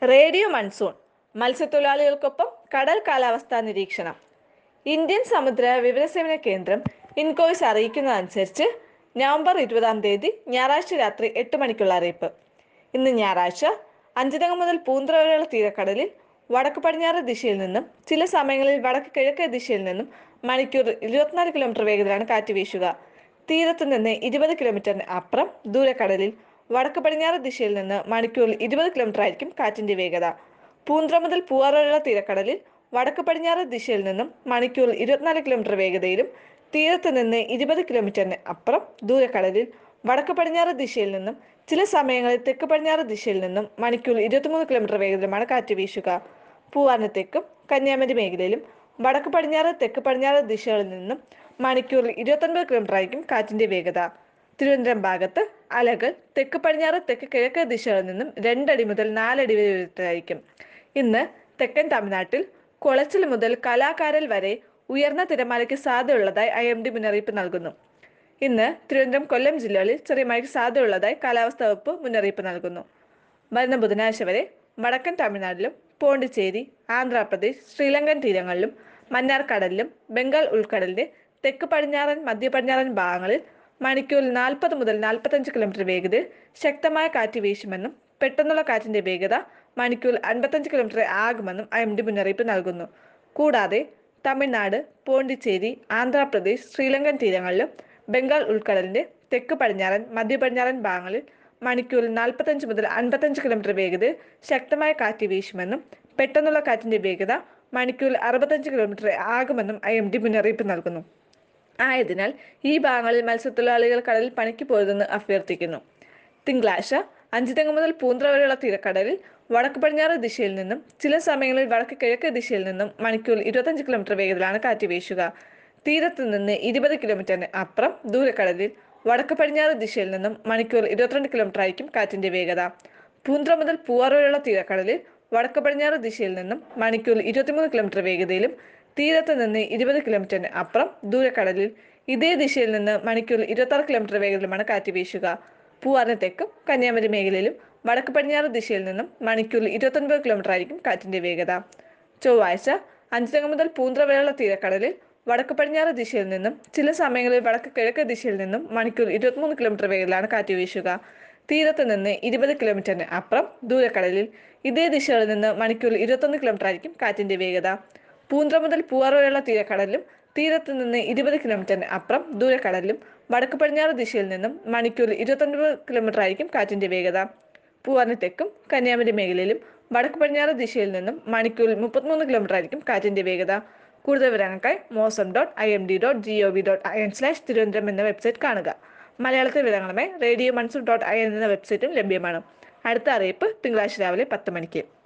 radio monsoon മത്സ്യത്തൊഴിലാളികൾക്കൊപ്പം കടൽ കാലാവസ്ഥാ നിരീക്ഷണം ഇന്ത്യൻ സമുദ്ര വിവരസേവന കേന്ദ്രം ഇൻകോയ്സ് അറിയിക്കുന്നതനുസരിച്ച് നവംബർ ഇരുപതാം തീയതി ഞായറാഴ്ച രാത്രി എട്ട് മണിക്കുള്ള അറിയിപ്പ് ഇന്ന് ഞായറാഴ്ച അഞ്ചിനകം മുതൽ പൂന്തറ വരെയുള്ള തീരക്കടലിൽ വടക്ക് പടിഞ്ഞാറ് ദിശയിൽ നിന്നും ചില സമയങ്ങളിൽ വടക്ക് കിഴക്കേ ദിശയിൽ നിന്നും മണിക്കൂർ ഇരുപത്തിനാല് കിലോമീറ്റർ വേഗത്തിലാണ് കാറ്റ് വീശുക തീരത്ത് നിന്ന് ഇരുപത് കിലോമീറ്ററിന് അപ്പുറം ദൂരക്കടലിൽ വടക്ക് പടിഞ്ഞാറ് ദിശയിൽ നിന്ന് മണിക്കൂറിൽ ഇരുപത് കിലോമീറ്റർ ആയിരിക്കും കാറ്റിന്റെ വേഗത പൂന്ത്ര മുതൽ പൂവാർ വരെയുള്ള തീരക്കടലിൽ വടക്ക് പടിഞ്ഞാറ് ദിശയിൽ നിന്നും മണിക്കൂറിൽ ഇരുപത്തിനാല് കിലോമീറ്റർ വേഗതയിലും തീരത്ത് നിന്ന് ഇരുപത് കിലോമീറ്ററിന് അപ്പുറം ദൂരക്കടലിൽ വടക്ക് പടിഞ്ഞാറ് ദിശയിൽ നിന്നും ചില സമയങ്ങളിൽ തെക്ക് പടിഞ്ഞാറ് ദിശയിൽ നിന്നും മണിക്കൂറിൽ ഇരുപത്തിമൂന്ന് കിലോമീറ്റർ വേഗത്തിലുമാണ് കാറ്റ് വീശുക പൂവാറിന് തെക്കും കന്യാകുമാരി മേഖലയിലും വടക്ക് പടിഞ്ഞാറ് തെക്ക് പടിഞ്ഞാറ് ദിശകളിൽ നിന്നും മണിക്കൂറിൽ ഇരുപത്തൊൻപത് കിലോമീറ്റർ ആയിരിക്കും കാറ്റിന്റെ വേഗത തിരുവനന്തപുരം ഭാഗത്ത് അലകൾ തെക്ക് പടിഞ്ഞാറ് തെക്ക് കിഴക്ക് ദിശകളിൽ നിന്നും രണ്ടടി മുതൽ നാലടി വരെ ഉയരത്തിലായിരിക്കും ഇന്ന് തെക്കൻ തമിഴ്നാട്ടിൽ കുളച്ചിൽ മുതൽ കലാകാരൽ വരെ ഉയർന്ന തിരമാലയ്ക്ക് സാധ്യതയുള്ളതായി ഐ എം ഡി മുന്നറിയിപ്പ് നൽകുന്നു ഇന്ന് തിരുവനന്തപുരം കൊല്ലം ജില്ലകളിൽ ചെറിയ മഴയ്ക്ക് സാധ്യതയുള്ളതായി കാലാവസ്ഥാ വകുപ്പ് മുന്നറിയിപ്പ് നൽകുന്നു വരുന്ന ബുധനാഴ്ച വരെ വടക്കൻ തമിഴ്നാട്ടിലും പോണ്ടിച്ചേരി ആന്ധ്രാപ്രദേശ് ശ്രീലങ്കൻ തീരങ്ങളിലും മന്നാർ കടലിലും ബംഗാൾ ഉൾക്കടലിന്റെ തെക്ക് പടിഞ്ഞാറൻ മധ്യ പടിഞ്ഞാറൻ ഭാഗങ്ങളിൽ മണിക്കൂറിൽ നാൽപ്പത് മുതൽ നാൽപ്പത്തഞ്ച് കിലോമീറ്റർ വേഗതയിൽ ശക്തമായ കാറ്റ് വീശുമെന്നും പെട്ടെന്നുള്ള കാറ്റിന്റെ വേഗത മണിക്കൂറിൽ അൻപത്തഞ്ച് കിലോമീറ്റർ ആകുമെന്നും ഐ എം ഡി മുന്നറിയിപ്പ് നൽകുന്നു കൂടാതെ തമിഴ്നാട് പോണ്ടിച്ചേരി ആന്ധ്രാപ്രദേശ് ശ്രീലങ്കൻ തീരങ്ങളിലും ബംഗാൾ ഉൾക്കടലിന്റെ തെക്ക് പടിഞ്ഞാറൻ മധ്യ പടിഞ്ഞാറൻ ഭാഗങ്ങളിൽ മണിക്കൂറിൽ നാൽപ്പത്തഞ്ച് മുതൽ അൻപത്തഞ്ച് കിലോമീറ്റർ വേഗതയിൽ ശക്തമായ കാറ്റ് വീശുമെന്നും പെട്ടെന്നുള്ള കാറ്റിന്റെ വേഗത മണിക്കൂറിൽ അറുപത്തഞ്ച് കിലോമീറ്റർ ആകുമെന്നും ഐ എം ഡി മുന്നറിയിപ്പ് നൽകുന്നു ആയതിനാൽ ഈ ഭാഗങ്ങളിൽ മത്സ്യത്തൊഴിലാളികൾ കടലിൽ പണിക്ക് പോയതെന്ന് അഭ്യർത്ഥിക്കുന്നു തിങ്കളാഴ്ച അഞ്ചുതെങ്ങ് മുതൽ പൂന്തറ വരെയുള്ള തീരക്കടലിൽ വടക്ക് പടിഞ്ഞാറ് ദിശയിൽ നിന്നും ചില സമയങ്ങളിൽ വടക്ക് കിഴക്ക് ദിശയിൽ നിന്നും മണിക്കൂറിൽ ഇരുപത്തഞ്ച് കിലോമീറ്റർ വേഗത്തിലാണ് കാറ്റ് വീശുക തീരത്ത് നിന്ന് ഇരുപത് കിലോമീറ്ററിന് അപ്പുറം ദൂരക്കടലിൽ വടക്ക് പടിഞ്ഞാറ് ദിശയിൽ നിന്നും മണിക്കൂറിൽ ഇരുപത്തിരണ്ട് കിലോമീറ്റർ ആയിരിക്കും കാറ്റിന്റെ വേഗത പൂന്തറ മുതൽ പൂവാർ വരെയുള്ള തീരക്കടലിൽ വടക്ക് പടിഞ്ഞാറ് ദിശയിൽ നിന്നും മണിക്കൂറിൽ ഇരുപത്തിമൂന്ന് കിലോമീറ്റർ വേഗതയിലും തീരത്ത് നിന്ന് ഇരുപത് കിലോമീറ്ററിന് അപ്പുറം ദൂരക്കടലിൽ ഇതേ ദിശയിൽ നിന്ന് മണിക്കൂറിൽ ഇരുപത്തി കിലോമീറ്റർ വേഗത്തിലുമാണ് കാറ്റ് വീശുക പൂവാറിന് തെക്കും കന്യാകുമാരി മേഖലയിലും വടക്ക് പടിഞ്ഞാറ് ദിശയിൽ നിന്നും മണിക്കൂറിൽ ഇരുപത്തൊൻപത് കിലോമീറ്റർ ആയിരിക്കും കാറ്റിന്റെ വേഗത ചൊവ്വാഴ്ച അഞ്ചുതങ്ങ മുതൽ പൂന്തറ വരെയുള്ള തീരക്കടലിൽ വടക്ക് പടിഞ്ഞാറ് ദിശയിൽ നിന്നും ചില സമയങ്ങളിൽ വടക്ക് കിഴക്ക് ദിശയിൽ നിന്നും മണിക്കൂർ ഇരുപത്തിമൂന്ന് കിലോമീറ്റർ വേഗത്തിലാണ് കാറ്റ് വീശുക തീരത്ത് നിന്ന് ഇരുപത് കിലോമീറ്ററിന് അപ്പുറം ദൂരക്കടലിൽ ഇതേ ദിശകളിൽ നിന്ന് മണിക്കൂറിൽ ഇരുപത്തൊന്ന് കിലോമീറ്റർ ആയിരിക്കും കാറ്റിന്റെ വേഗത പൂന്തറ മുതൽ പൂവാർ വരെയുള്ള തീരക്കടലിലും തീരത്ത് നിന്ന് ഇരുപത് കിലോമീറ്ററിന് അപ്പുറം ദൂരക്കടലിലും വടക്ക് പടിഞ്ഞാറ് ദിശയിൽ നിന്നും മണിക്കൂറിൽ ഇരുപത്തൊൻപത് കിലോമീറ്റർ ആയിരിക്കും കാറ്റിന്റെ വേഗത പൂവാറിന് തെക്കും കന്യാകുമാരി മേഖലയിലും വടക്ക് പടിഞ്ഞാറ് ദിശയിൽ നിന്നും മണിക്കൂറിൽ മുപ്പത്തിമൂന്ന് കിലോമീറ്റർ ആയിരിക്കും കാറ്റിന്റെ വേഗത കൂടുതൽ വിവരങ്ങൾക്കായി mausam dot I M D dot G O V dot I N slash Thiruvananthapuram എന്ന വെബ്സൈറ്റ് കാണുക മലയാളത്തിൽ വിവരങ്ങളുമായി radio monsoon dot I N എന്ന വെബ്സൈറ്റും ലഭ്യമാണ് അടുത്ത അറിയിപ്പ് തിങ്കളാഴ്ച രാവിലെ പത്ത് മണിക്ക്